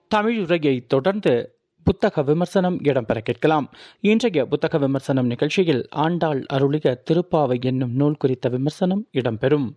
தமிழுரையை தொடர்ந்து புத்தக விமர்சனம் இடம்பெற கேட்கலாம் இன்றைய புத்தக விமர்சனம் நிகழ்ச்சியில் ஆண்டாள் அருளிய திருப்பாவை என்னும் நூல் குறித்த விமர்சனம் இடம்பெறும்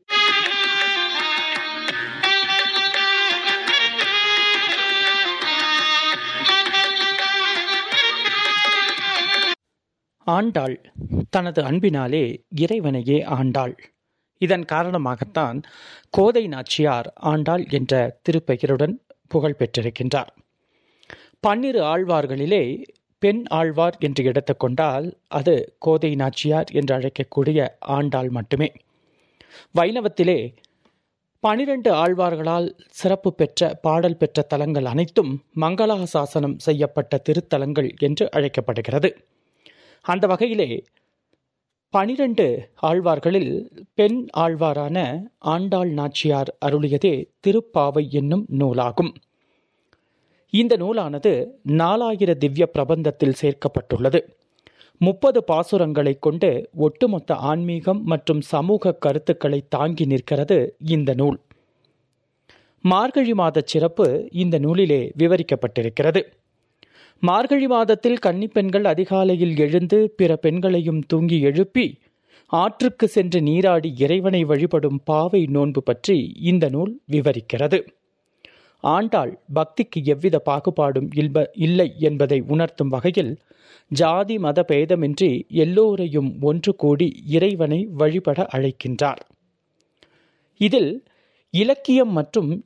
ஆண்டாள் தனது அன்பினாலே இறைவனையே ஆண்டாள் இதன் காரணமாகத்தான் கோதை நாச்சியார் ஆண்டாள் என்ற திருப்பெயருடன் புகழ் பெற்றிருக்கின்றார் பன்னிரு ஆழ்வார்களிலே பெண் ஆழ்வார் என்று எடுத்துக்கொண்டால் அது கோதை நாச்சியார் என்று அழைக்கக்கூடிய ஆண்டாள் மட்டுமே வைணவத்திலே பனிரெண்டு ஆழ்வார்களால் சிறப்பு பெற்ற பாடல் பெற்ற தலங்கள் அனைத்தும் மங்களாசாசனம் செய்யப்பட்ட திருத்தலங்கள் என்று அழைக்கப்படுகிறது அந்த வகையிலே பனிரெண்டு ஆழ்வார்களில் பெண் ஆழ்வாரான ஆண்டாள் நாச்சியார் அருளியதே திருப்பாவை என்னும் நூலாகும் இந்த நூலானது நாலாயிர திவ்ய பிரபந்தத்தில் சேர்க்கப்பட்டுள்ளது முப்பது பாசுரங்களை கொண்டு ஒட்டுமொத்த ஆன்மீகம் மற்றும் சமூக கருத்துக்களை தாங்கி நிற்கிறது இந்த நூல் மார்கழி மாத சிறப்பு இந்த நூலிலே விவரிக்கப்பட்டிருக்கிறது மார்கழி மாதத்தில் கன்னிப்பெண்கள் அதிகாலையில் எழுந்து பிற பெண்களையும் தூங்கி எழுப்பி ஆற்றுக்கு சென்று நீராடி இறைவனை வழிபடும் பாவை நோன்பு பற்றி இந்த நூல் விவரிக்கிறது ஆண்டாள் பக்திக்கு எவ்வித பாகுபாடும் இல்ப இல்லை என்பதை உணர்த்தும் வகையில் ஜாதி மத பேதமின்றி எல்லோரையும் ஒன்று கூடி இறைவனை வழிபட அழைக்கின்றார் இதில் இலக்கியம் மற்றும்